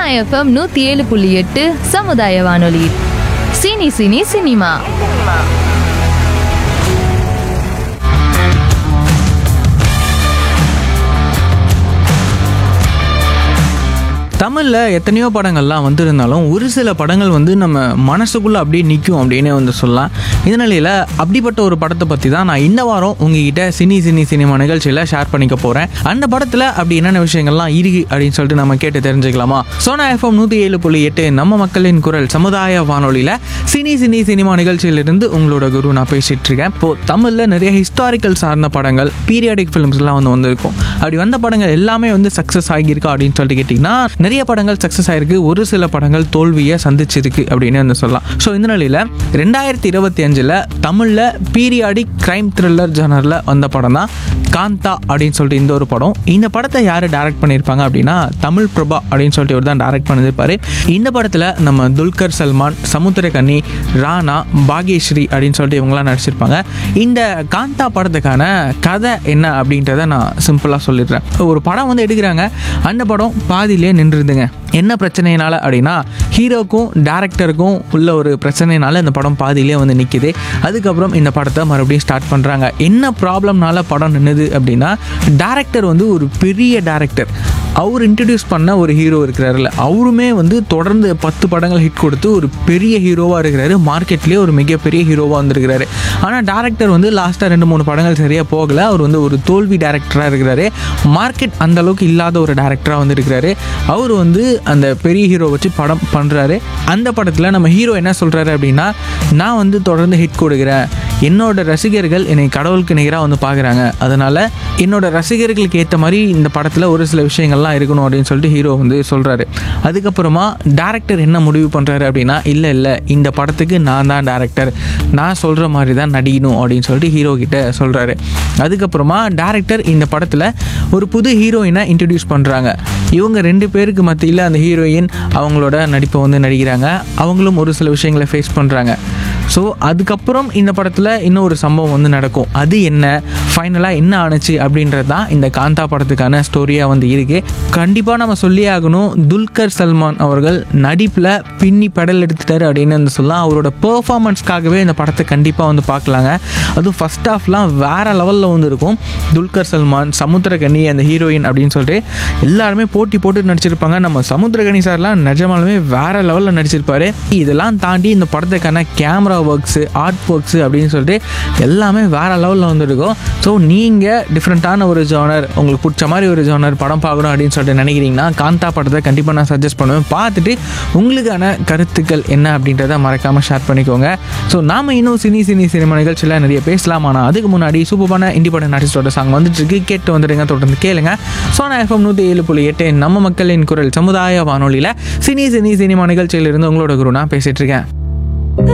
FM நூத்தி ஏழு புள்ளி எட்டு சமுதாய வானொலி சினி சினி சினிமா தமிழில் எத்தனையோ படங்கள்லாம் வந்திருந்தாலும் ஒரு சில படங்கள் வந்து நம்ம மனசுக்குள்ளே அப்படியே நிற்கும் அப்படின்னு வந்து சொல்லலாம் இந்த நிலையில் அப்படிப்பட்ட ஒரு படத்தை பற்றி தான் நான் இந்த வாரம் உங்ககிட்ட சினி சினி சினிமா நிகழ்ச்சியில் ஷேர் பண்ணிக்க போகிறேன் அந்த படத்தில் அப்படி என்னென்ன விஷயங்கள்லாம் இருக்கு அப்படின்னு சொல்லிட்டு நம்ம கேட்டு தெரிஞ்சுக்கலாமா சோனா எஃப்எம் நூற்றி ஏழு புள்ளி எட்டு நம்ம மக்களின் குரல் சமுதாய வானொலியில் சினி சினி சினிமா நிகழ்ச்சியிலிருந்து உங்களோட குரு நான் பேசிட்டு இருக்கேன் இப்போ தமிழில் நிறைய ஹிஸ்டாரிக்கல் சார்ந்த படங்கள் பீரியாடிக் ஃபிலிம்ஸ்லாம் வந்து வந்திருக்கும் அப்படி வந்த படங்கள் எல்லாமே வந்து சக்ஸஸ் ஆகியிருக்கா அப்படின்னு சொல்லிட்டு கேட்டிங்கன்னா நிறைய படங்கள் சக்ஸஸ் ஆயிருக்கு ஒரு சில படங்கள் தோல்வியை சந்திச்சிருக்கு அப்படின்னு வந்து சொல்லலாம் ஸோ இந்த நிலையில் ரெண்டாயிரத்தி இருபத்தி அஞ்சில் தமிழில் பீரியாடிக் கிரைம் த்ரில்லர் ஜானரில் வந்த படம் தான் காந்தா அப்படின்னு சொல்லிட்டு இந்த ஒரு படம் இந்த படத்தை யார் டைரக்ட் பண்ணியிருப்பாங்க அப்படின்னா தமிழ் பிரபா அப்படின்னு சொல்லிட்டு இவர் தான் டைரக்ட் பண்ணியிருப்பாரு இந்த படத்தில் நம்ம துல்கர் சல்மான் சமுத்திரகனி ராணா பாக்யஸ்ரீ அப்படின்னு சொல்லிட்டு இவங்களாம் நடிச்சிருப்பாங்க இந்த காந்தா படத்துக்கான கதை என்ன அப்படின்றத நான் சிம்பிளாக சொல்லிடுறேன் ஒரு படம் வந்து எடுக்கிறாங்க அந்த படம் பாதியிலே நின்றுதுங்க என்ன பிரச்சனைனால அப்படின்னா ஹீரோக்கும் டேரக்டருக்கும் உள்ள ஒரு பிரச்சனைனால இந்த படம் பாதியிலே வந்து நிற்கிது அதுக்கப்புறம் இந்த படத்தை மறுபடியும் ஸ்டார்ட் பண்ணுறாங்க என்ன ப்ராப்ளம்னால படம் நின்றுது அப்படின்னா டேரக்டர் வந்து ஒரு பெரிய டேரக்டர் அவர் இன்ட்ரடியூஸ் பண்ண ஒரு ஹீரோ இருக்கிறாருல்ல அவருமே வந்து தொடர்ந்து பத்து படங்கள் ஹிட் கொடுத்து ஒரு பெரிய ஹீரோவாக இருக்கிறாரு மார்க்கெட்லேயே ஒரு மிகப்பெரிய ஹீரோவாக வந்திருக்கிறாரு ஆனால் டேரக்டர் வந்து லாஸ்ட்டாக ரெண்டு மூணு படங்கள் சரியாக போகலை அவர் வந்து ஒரு தோல்வி டேரக்டராக இருக்கிறாரு மார்க்கெட் அந்த அளவுக்கு இல்லாத ஒரு டேரக்டராக வந்து இருக்கிறாரு அவர் வந்து அந்த பெரிய ஹீரோ வச்சு படம் பண்ணுறாரு அந்த படத்தில் நம்ம ஹீரோ என்ன சொல்கிறாரு அப்படின்னா நான் வந்து தொடர்ந்து ஹிட் கொடுக்குறேன் என்னோட ரசிகர்கள் என்னை கடவுளுக்கு நிகராக வந்து பார்க்குறாங்க அதனால் என்னோட ரசிகர்களுக்கு ஏற்ற மாதிரி இந்த படத்தில் ஒரு சில விஷயங்கள்லாம் இருக்கணும் அப்படின்னு சொல்லிட்டு ஹீரோ வந்து சொல்கிறாரு அதுக்கப்புறமா டேரக்டர் என்ன முடிவு பண்ணுறாரு அப்படின்னா இல்லை இல்லை இந்த படத்துக்கு நான் தான் டேரக்டர் நான் சொல்கிற மாதிரி தான் நடிக்கணும் அப்படின்னு சொல்லிட்டு ஹீரோ கிட்ட சொல்கிறாரு அதுக்கப்புறமா டேரக்டர் இந்த படத்தில் ஒரு புது ஹீரோயினை இன்ட்ரடியூஸ் பண்ணுறாங்க இவங்க ரெண்டு பேருக்கு மத்தியில் அந்த ஹீரோயின் அவங்களோட நடிப்பை வந்து நடிக்கிறாங்க அவங்களும் ஒரு சில விஷயங்களை ஃபேஸ் பண்ணுறாங்க ஸோ அதுக்கப்புறம் இந்த படத்தில் இன்னும் ஒரு சம்பவம் வந்து நடக்கும் அது என்ன ஃபைனலாக என்ன ஆணுச்சு அப்படின்றது தான் இந்த காந்தா படத்துக்கான ஸ்டோரியாக வந்து இருக்கு கண்டிப்பாக நம்ம சொல்லியே ஆகணும் துல்கர் சல்மான் அவர்கள் நடிப்பில் பின்னி பெடல் எடுத்துட்டாரு அப்படின்னு வந்து சொல்லலாம் அவரோட பெர்ஃபார்மன்ஸ்க்காகவே இந்த படத்தை கண்டிப்பாக வந்து பார்க்கலாங்க அதுவும் ஃபஸ்ட் ஹாஃப்லாம் வேற லெவலில் வந்து இருக்கும் துல்கர் சல்மான் சமுத்திரகனி அந்த ஹீரோயின் அப்படின்னு சொல்லிட்டு எல்லாருமே போட்டி போட்டு நடிச்சிருப்பாங்க நம்ம சமுத்திரகனி சார்லாம் நிஜமாலுமே வேற லெவலில் நடிச்சிருப்பாரு இதெல்லாம் தாண்டி இந்த படத்துக்கான கேமரா ஒர்க்ஸு ஆர்ட் ஒர்க்ஸு அப்படின்னு சொல்லிட்டு எல்லாமே வேற லெவலில் வந்துருக்கும் ஸோ நீங்கள் டிஃப்ரெண்ட்டான ஒரு ஜானர் உங்களுக்கு பிடிச்ச மாதிரி ஒரு ஜானர் படம் பார்க்கணும் அப்படின்னு சொல்லிட்டு நினைக்கிறீங்கன்னா காந்தா படத்தை கண்டிப்பாக நான் சஜஸ்ட் பண்ணுவேன் பார்த்துட்டு உங்களுக்கான கருத்துக்கள் என்ன அப்படின்றத மறக்காமல் ஷேர் பண்ணிக்கோங்க ஸோ நாம இன்னும் சினி சினி சினிமா நிகழ்ச்சியில் நிறைய பேசலாம் ஆனால் அதுக்கு முன்னாடி சூப்பரான இண்டிபெண்டன்ட் ஆர்டிஸ்டோட சாங் வந்துட்டு இருக்கு கேட்டு வந்துடுங்க தொடர்ந்து கேளுங்க சோனா எஃப்எம் நூற்றி ஏழு புள்ளி எட்டு நம்ம மக்களின் குரல் சமுதாய வானொலியில் சினி சினி சினிமா நிகழ்ச்சியிலிருந்து உங்களோட குரு நான் பேசிட்டு இருக்கேன்